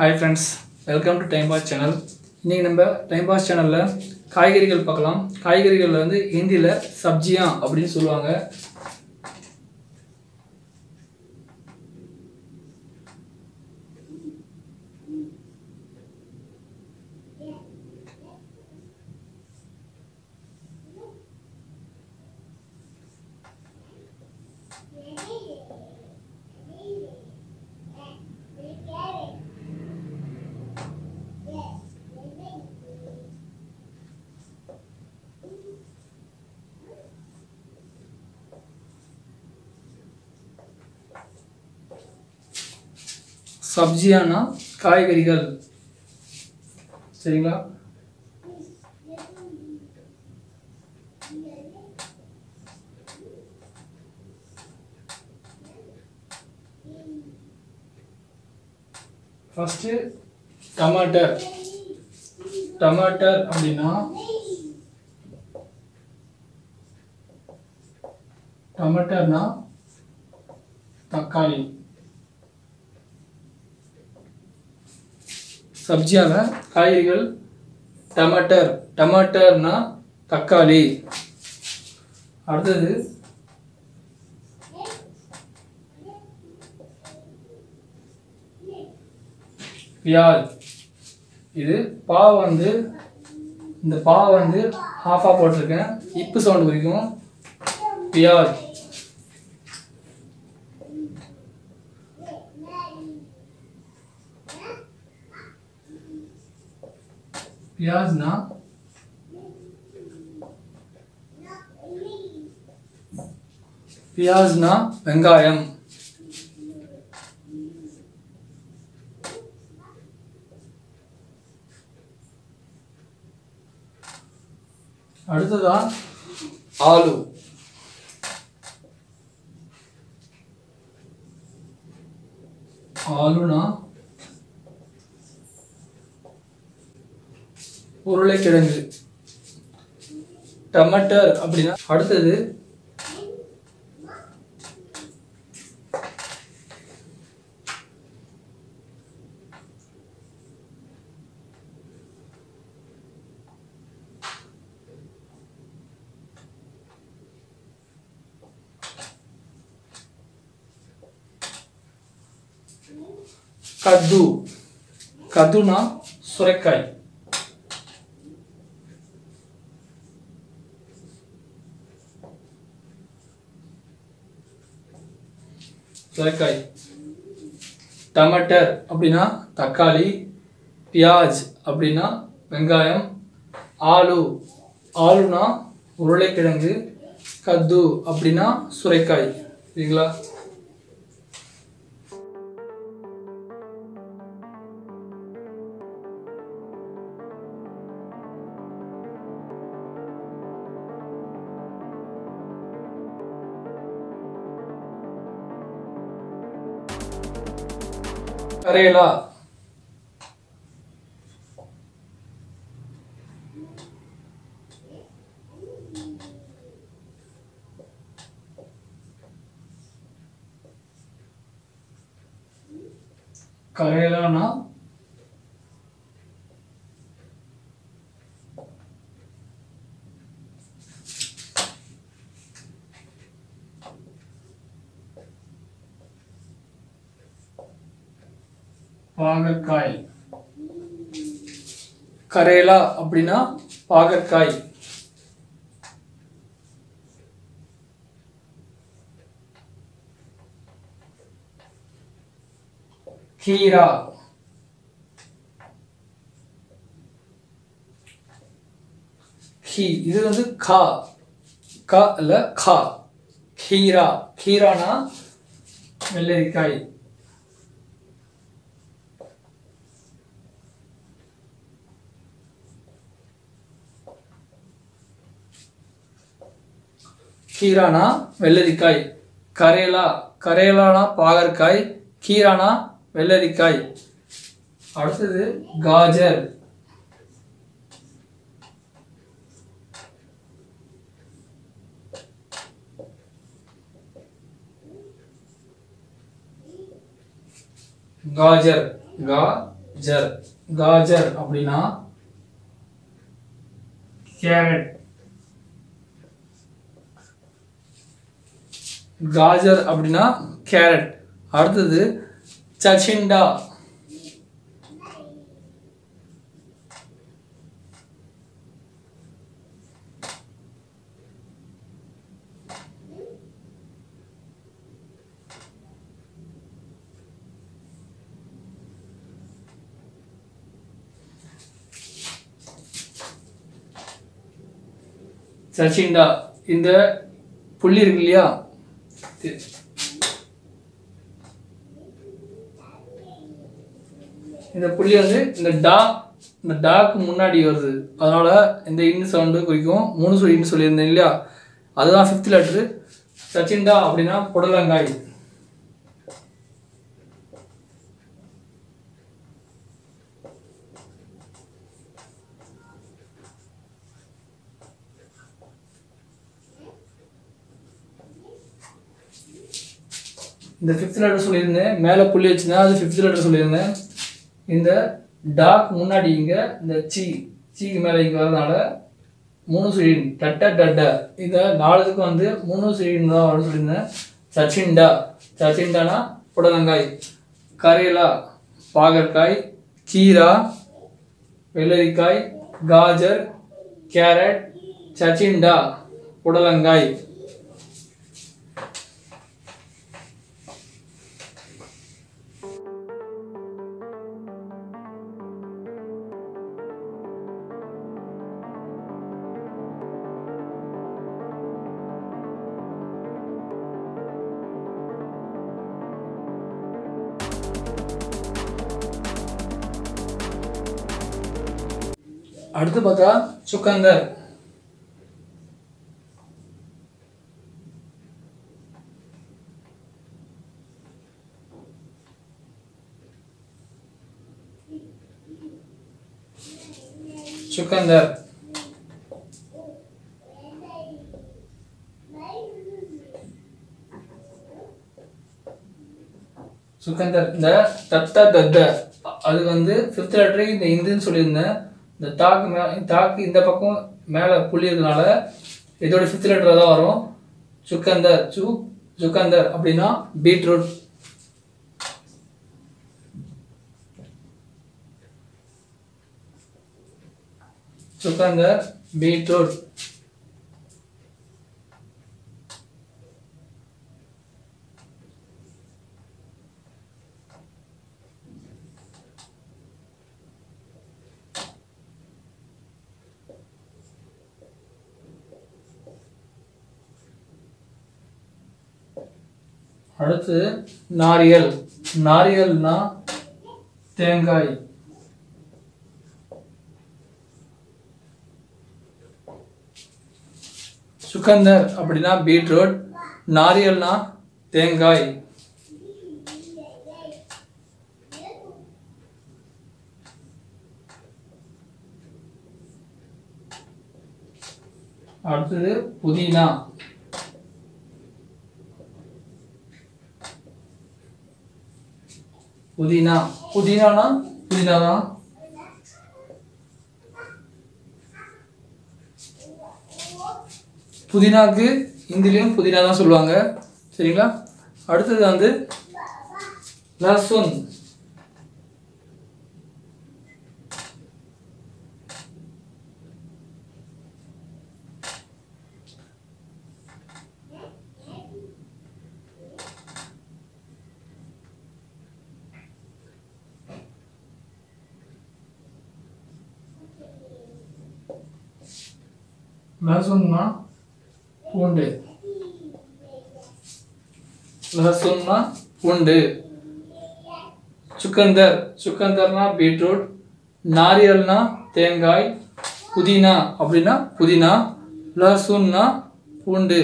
Hi friends welcome to time pass channel இன்றைக்கி நம்ம time pass சேனலில் காய்கறிகள் பார்க்கலாம் காய்கறிகளில் வந்து ஹிந்தியில் சப்ஜியா அப்படின்னு சொல்லுவாங்க சப்ஜியானா காய்கறிகள் சரிங்களா ஃபஸ்ட்டு டமாட்டர் டமாட்டர் அப்படின்னா டமாட்டர்னா தக்காளி சப்ஜியால காய்கறிகள் டமாட்டர் டமாட்டர்னா தக்காளி அடுத்தது பியாஸ் இது பா வந்து இந்த பா வந்து ஹாஃபாக போட்டிருக்கேன் இப்பு சவுண்ட் குறிக்கும் பியாஸ் பியாஸ்னா பியாஸ்னா வெங்காயம் அடுத்ததா ஆலு ஆலுனா உருளைக்கிழங்கு டமாட்டர் அப்படின்னா அடுத்தது கத்து கத்துனா சுரைக்காய் சுரைக்காய் டமாட்டர் அப்படின்னா தக்காளி பியாஜ் அப்படின்னா வெங்காயம் ஆலு ஆலுனா உருளைக்கிழங்கு கத்து அப்படின்னா சுரைக்காய் சரிங்களா கரேலா கரேலானா பாகற்காய் கரேலா அப்படின்னா பாகற்காய் கீரா கீ இது வந்து கா க இல்ல கா கீரா கீரானா வெள்ளரிக்காய் கீரானா வெள்ளரிக்காய் கரேலா கரேலானா பாகற்காய் கீரானா வெள்ளரிக்காய் அடுத்தது காஜர் காஜர் கா ஜர் காஜர் அப்படின்னா கேரட் காஜர் அப்படின்னா கேரட் அடுத்தது சச்சிண்டா சச்சிண்டா இந்த புள்ளி இருக்கு இல்லையா இது. இந்த புள்ளி வந்து இந்த டா இந்த டாக்கு முன்னாடி வருது அதனால இந்த இன் சவுண்டு குறிக்கும் மூணு சொல்லி இன் சொல்லியிருந்தேன் இல்லையா அதுதான் ஃபிஃப்த் லெட்ரு சச்சிண்டா அப்படின்னா புடலங்காய் இந்த ஃபிஃப்த் லெட்டர் சொல்லியிருந்தேன் மேலே புள்ளி வச்சுருந்தேன் அது ஃபிஃப்த் லெட்டர் சொல்லியிருந்தேன் இந்த டாக் முன்னாடி இங்கே இந்த சி சீக்கு மேலே இங்கே வரதுனால மூணு சுழின் டட்ட டட்ட இந்த நாலுத்துக்கும் வந்து மூணு சுழின் தான் வரும்னு சொல்லியிருந்தேன் சச்சிண்டா சச்சிண்டானா புடலங்காய் கரேலா பாகற்காய் கீரா வெள்ளரிக்காய் காஜர் கேரட் சச்சிண்டா புடலங்காய் அடுத்து பார்த்தா சுக்கந்தர் சுக்கந்தர் சுக்கந்தர் இந்த தத்த தத்த அது வந்து ஃபிஃப்த் லெட்டரு இந்த இந்துன்னு சொல்லியிருந்தேன் இந்த தாக்கு மே தாக்கு இந்த பக்கம் மேலே புள்ளி இருக்கனால இதோட ஃபிஃப்த் லெட்டர் தான் வரும் சுக்கந்தர் சு சுக்கந்தர் அப்படின்னா பீட்ரூட் சுக்கந்தர் பீட்ரூட் அடுத்து நாரியல் நாரியல்னா தேங்காய் சுகந்தர் அப்படின்னா பீட்ரூட் நாரியல்னா தேங்காய் அடுத்தது புதினா புதினா புதினானா புதினா தான் புதினாக்கு ஹிந்திலையும் புதினா தான் சொல்லுவாங்க சரிங்களா அடுத்தது வந்து லசுன் லசுன்னா பூண்டு லசுன்னா பூண்டு சுக்கந்தர் சுக்கந்தர்னா பீட்ரூட் நாரியல்னா தேங்காய் புதினா அப்படின்னா புதினா லசுன்னா பூண்டு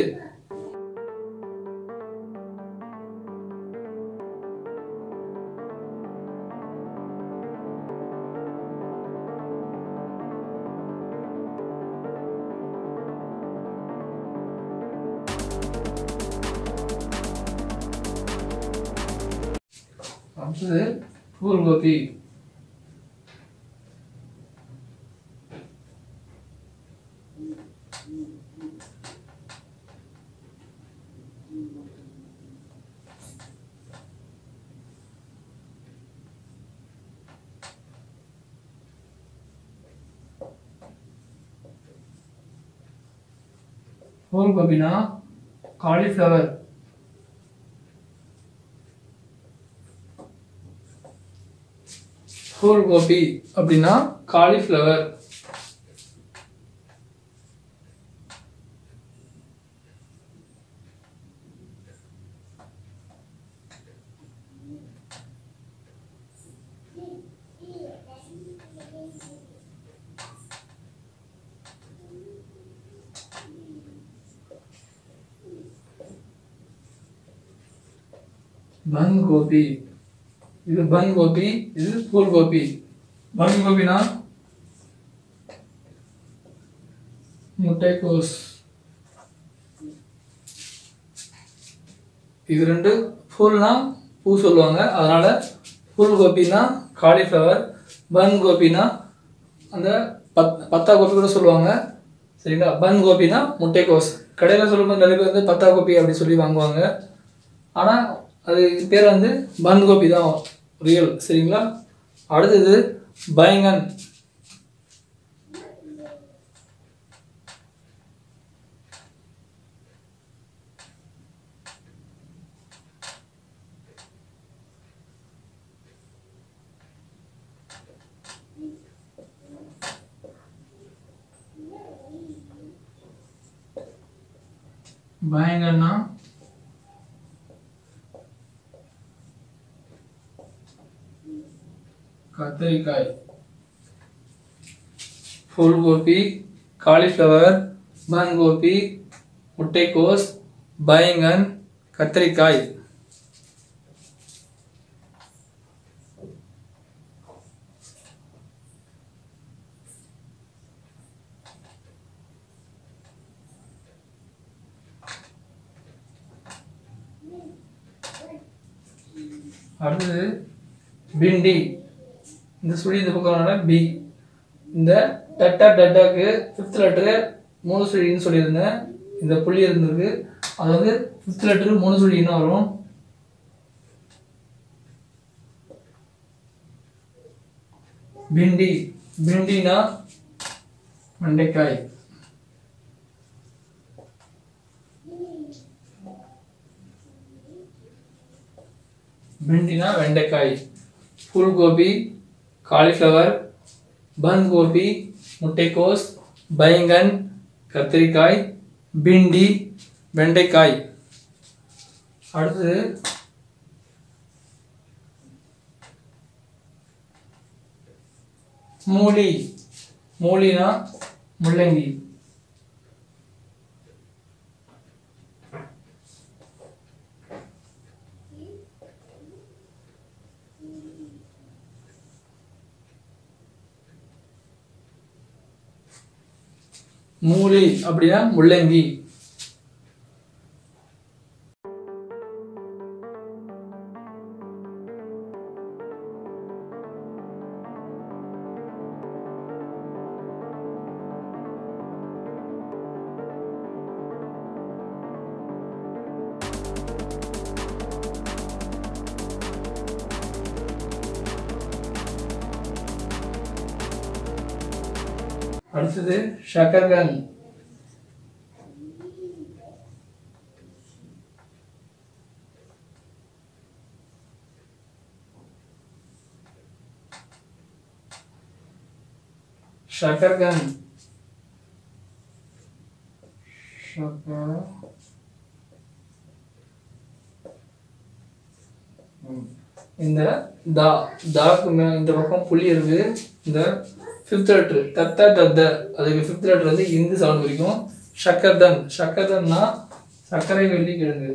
அடுத்தது ஃபூல்கோபி ஃபூல் கோபினா காலிஃப்ளவர் ஃபூல் கோபி அப்படின்னா காலிஃப்ளவர் பன் கோபி இது பன் கோபி இது ஃபூல் கோபி பன் கோபினா முட்டைக்கோஸ் இது ரெண்டு ஃபுல்னா பூ சொல்லுவாங்க அதனால ஃபுல் கோபினா காலிஃப்ளவர் பன் கோபினா அந்த பத் பத்தா கோபி கூட சொல்லுவாங்க சரிங்களா பன் கோபினா முட்டைக்கோஸ் கடையில் சொல்லும்போது நிறைய பேர் வந்து பத்தா கோபி அப்படி சொல்லி வாங்குவாங்க ஆனால் அது பேர் வந்து பன் கோபி தான் ரியல் சரிங்களா அடுத்தது பயங்கன் பயங்கன்னா கத்திரிக்காய் ஃபுல் கோபி காலிஃப்ளவர் பன் கோபி முட்டைக்கோஸ் பயங்கன் கத்திரிக்காய் அடுத்தது பிண்டி இந்த சுழி இந்த பக்கம் வரனால பி இந்த டட்டா டட்டாக்கு ஃபிஃப்த் லெட்டரு மூணு சுழின்னு சொல்லியிருந்தேன் இந்த புள்ளி இருந்திருக்கு அது வந்து ஃபிஃப்த் லெட்டரு மூணு சுழின்னு வரும் பிண்டி பிண்டினா வெண்டைக்காய் பிண்டினா வெண்டைக்காய் ஃபுல் கோபி காலிஃப்ளவர் பந்த் கோபி முட்டைக்கோஸ் பயங்கன் கத்திரிக்காய் பிண்டி வெண்டைக்காய் அடுத்தது மூலி மூலினா முள்ளங்கி மூலி அப்படின்னா முள்ளங்கி அடுத்தது ஷக்கர்கன் ஷக்கர்கன் ஷக்கர் இந்த தா தாக்கு மே இந்த பக்கம் புள்ளி இருக்கு இந்த ஃபிஃப்த் லெட்ரு தத்த தத்த அதுக்கு ஃபிஃப்த் லெட்டர் வந்து இந்து சவுண்ட் வரைக்கும் ஷக்கர்தன் ஷக்கர்தன்னா சர்க்கரை வெள்ளி கிழங்கு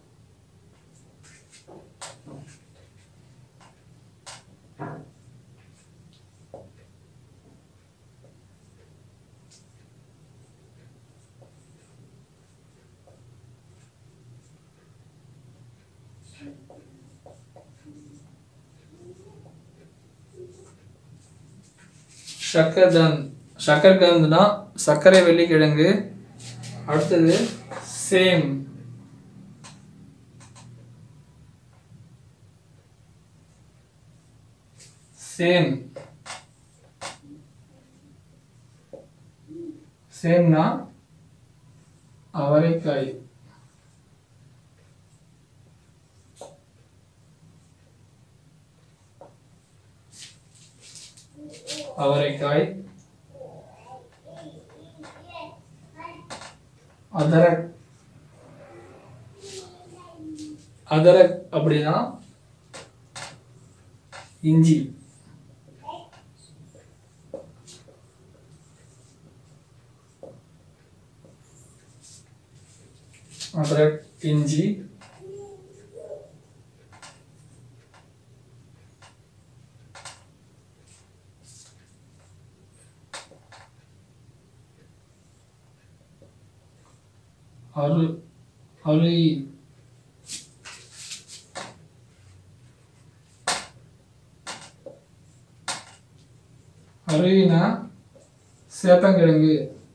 ஷக்கர்தன் ஷக்கர்கந்துனா சர்க்கரை வெள்ளி கிழங்கு அடுத்தது சேம் சேம் சேம்னா அவரைக்காய் அவரைக்காய் அதரக் அதரக் அப்படின்னா இஞ்சி அதரக் இஞ்சி அரு அரு அருவினா சேப்பங்கிழங்கு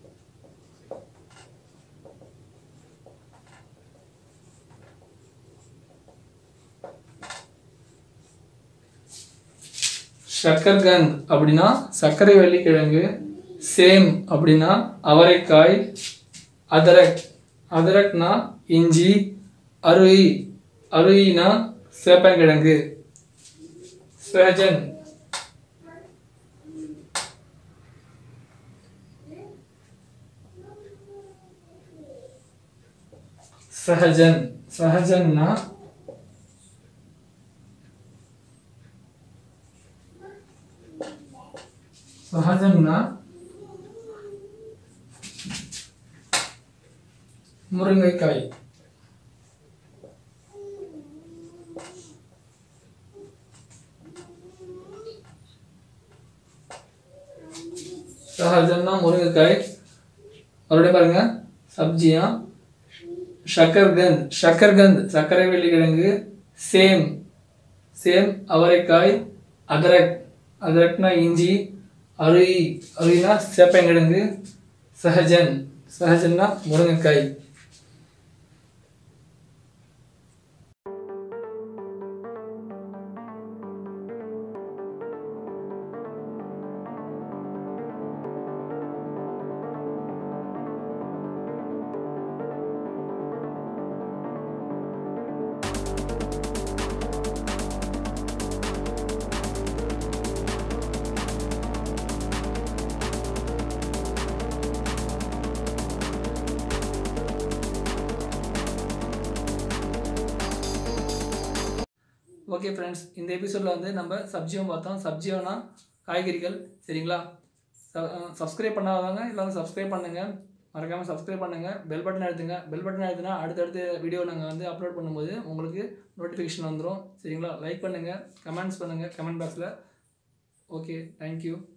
ஷக்கர்கந்த் அப்படின்னா சர்க்கரை வள்ளிக்கிழங்கு சேம் அப்படின்னா அவரைக்காய் அதரக் அதரக்னா இஞ்சி அருவி அருவினா சேப்பங்கிழங்கு சஹஜன் சஹஜன் சஹஜன்னா சஹஜன்னா முருங்கைக்காய் சஹஜன்னா முருங்கைக்காய் மறுபடியும் பாருங்க சப்ஜியா ஷக்கர்கந்த் ஷக்கர்கந்த் சர்க்கரை வெள்ளிக்கிழங்கு சேம் சேம் அவரைக்காய் அதரக் அதரக்னா இஞ்சி அருவி அருவினா சேப்பங்கிழங்கு சஹஜன் சஹஜன்னா முருங்கைக்காய் ஓகே ஃப்ரெண்ட்ஸ் இந்த எபிசோடில் வந்து நம்ம சப்ஜியும் பார்த்தோம் சப்ஜியோனா காய்கறிகள் சரிங்களா சப்ஸ்கிரைப் பண்ணாதவங்க எல்லாரும் சப்ஸ்கிரைப் பண்ணுங்கள் மறக்காமல் சப்ஸ்கிரைப் பண்ணுங்கள் பெல் பட்டன் அழுத்துங்க பெல் பட்டன் அழுத்தினா அடுத்தடுத்த வீடியோ நாங்கள் வந்து அப்லோட் பண்ணும்போது உங்களுக்கு நோட்டிஃபிகேஷன் வந்துடும் சரிங்களா லைக் பண்ணுங்கள் கமெண்ட்ஸ் பண்ணுங்கள் கமெண்ட் பாக்ஸில் ஓகே தேங்க்யூ